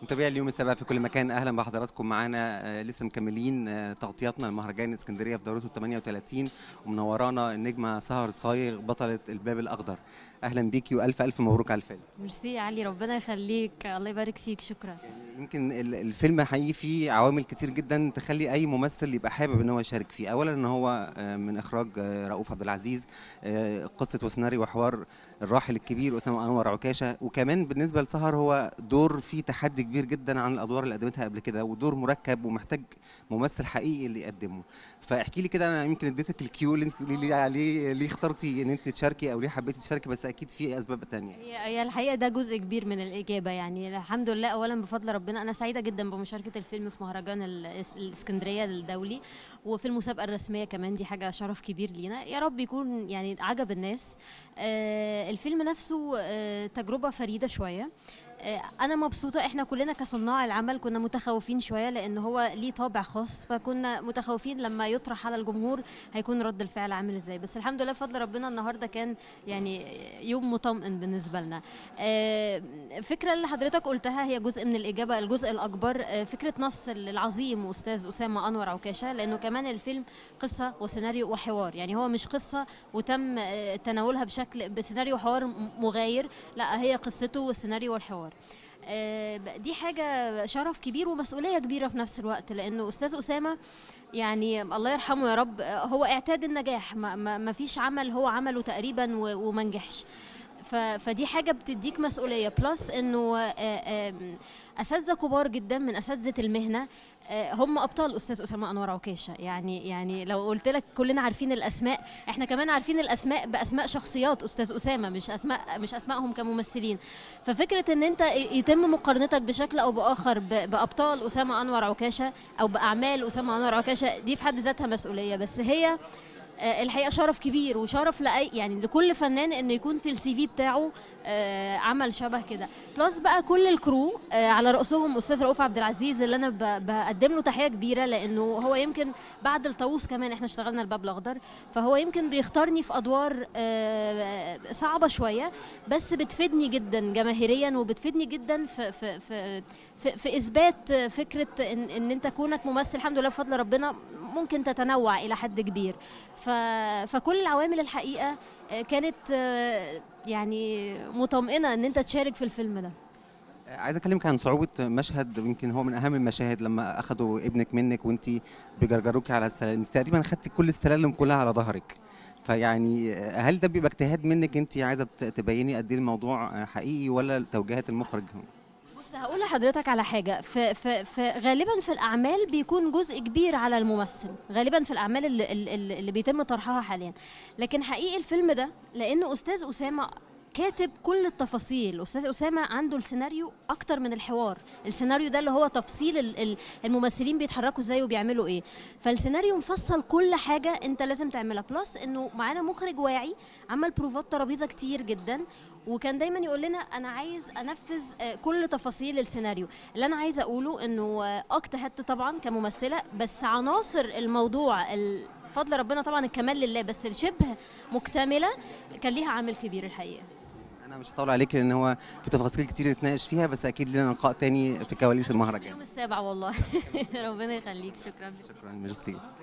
متابعي اليوم السابع في كل مكان اهلا بحضراتكم معانا آه، لسه مكملين آه، تغطياتنا لمهرجان اسكندريه في دورته 38 ومنورانا النجمه سهر صايغ بطله الباب الاخضر اهلا بيكي والف الف مبروك على الفيلم ميرسي يا علي ربنا يخليك الله يبارك فيك شكرا يمكن ال- الفيلم حقيقي فيه عوامل كتير جدا تخلي اي ممثل يبقى حابب ان هو يشارك فيه اولا ان هو آه، من اخراج آه، رؤوف عبد العزيز آه، قصه وسيناريو وحوار الراحل الكبير اسامه انور عكاشه وكمان بالنسبه لسهر هو دور فيه تحدي كبير جدا عن الادوار اللي قدمتها قبل كده ودور مركب ومحتاج ممثل حقيقي اللي يقدمه فاحكي لي كده انا يمكن اديتك الكيو اللي انت تقولي لي عليه ليه اخترتي ان انت تشاركي او ليه حبيتي تشاركي بس اكيد في اسباب تانية هي هي الحقيقه ده جزء كبير من الاجابه يعني الحمد لله اولا بفضل ربنا انا سعيده جدا بمشاركه الفيلم في مهرجان الإس- الاسكندريه الدولي وفي المسابقه الرسميه كمان دي حاجه شرف كبير لينا يا رب يكون يعني عجب الناس آه الفيلم نفسه آه تجربه فريده شويه آه، انا مبسوطه احنا كلنا كصناع العمل كنا متخوفين شويه لان هو ليه طابع خاص فكنا متخوفين لما يطرح على الجمهور هيكون رد الفعل عامل ازاي بس الحمد لله بفضل ربنا النهارده كان يعني يوم مطمئن بالنسبه لنا آه، فكره اللي حضرتك قلتها هي جزء من الاجابه الجزء الاكبر آه، فكره نص العظيم استاذ اسامه انور عكاشه لانه كمان الفيلم قصه وسيناريو وحوار يعني هو مش قصه وتم آه، تناولها بشكل بسيناريو وحوار م- مغاير لا هي قصته والسيناريو والحوار آه، دي حاجة شرف كبير ومسؤولية كبيرة في نفس الوقت لأنه أستاذ أسامة يعني الله يرحمه يا رب آه، هو اعتاد النجاح ما, ما, ما فيش عمل هو عمله تقريبا و- وما نجحش ف- فدي حاجة بتديك مسؤولية بلس انه آه، آم، اساتذة كبار جدا من اساتذة المهنة آه، هم ابطال استاذ اسامة انور عكاشة يعني يعني لو قلت لك كلنا عارفين الاسماء احنا كمان عارفين الاسماء باسماء شخصيات استاذ اسامة مش اسماء مش اسمائهم كممثلين ففكرة ان انت يتم مقارنتك بشكل او باخر ب- بابطال اسامة انور عكاشة او باعمال اسامة انور عكاشة دي في حد ذاتها مسؤولية بس هي آه، الحقيقه شرف كبير وشرف لاي يعني لكل فنان انه يكون في السي في بتاعه آه، عمل شبه كده بلس بقى كل الكرو آه، على راسهم استاذ رؤوف عبد العزيز اللي انا ب- بقدم له تحيه كبيره لانه هو يمكن بعد الطاووس كمان احنا اشتغلنا الباب الاخضر فهو يمكن بيختارني في ادوار آه، صعبه شويه بس بتفيدني جدا جماهيريا وبتفيدني جدا في في في في, في اثبات فكره ان, ان انت كونك ممثل الحمد لله بفضل ربنا ممكن تتنوع الى حد كبير ف فكل العوامل الحقيقه آه، كانت آه، يعني مطمئنه ان انت تشارك في الفيلم ده عايز اكلمك عن صعوبه مشهد يمكن هو من اهم المشاهد لما اخذوا ابنك منك وانت بيجرجروكي على السلالم انت تقريبا خدتي كل السلالم كلها على ظهرك فيعني هل ده بيبقى اجتهاد منك انت عايزه ت- تبيني قد ايه الموضوع حقيقي ولا توجيهات المخرج بص هقول لحضرتك على حاجه في في في غالبا في الاعمال بيكون جزء كبير على الممثل غالبا في الاعمال اللي, اللي, اللي بيتم طرحها حاليا لكن حقيقي الفيلم ده لانه استاذ اسامه كاتب كل التفاصيل استاذ اسامه عنده السيناريو اكتر من الحوار السيناريو ده اللي هو تفصيل ال- ال- الممثلين بيتحركوا ازاي وبيعملوا ايه فالسيناريو مفصل كل حاجه انت لازم تعملها بلس انه معانا مخرج واعي عمل بروفات ترابيزه كتير جدا وكان دايما يقول لنا انا عايز انفذ آه، كل تفاصيل السيناريو اللي انا عايزه اقوله انه آه، اه اجتهدت طبعا كممثله بس عناصر الموضوع ال- فضل ربنا طبعا الكمال لله بس الشبه مكتمله كان ليها عامل كبير الحقيقه انا مش هطول عليك لان هو في تفاصيل كتير نتناقش فيها بس اكيد لنا لقاء تاني في كواليس المهرجان اليوم السابع والله ربنا يخليك شكرا شكرا ميرسي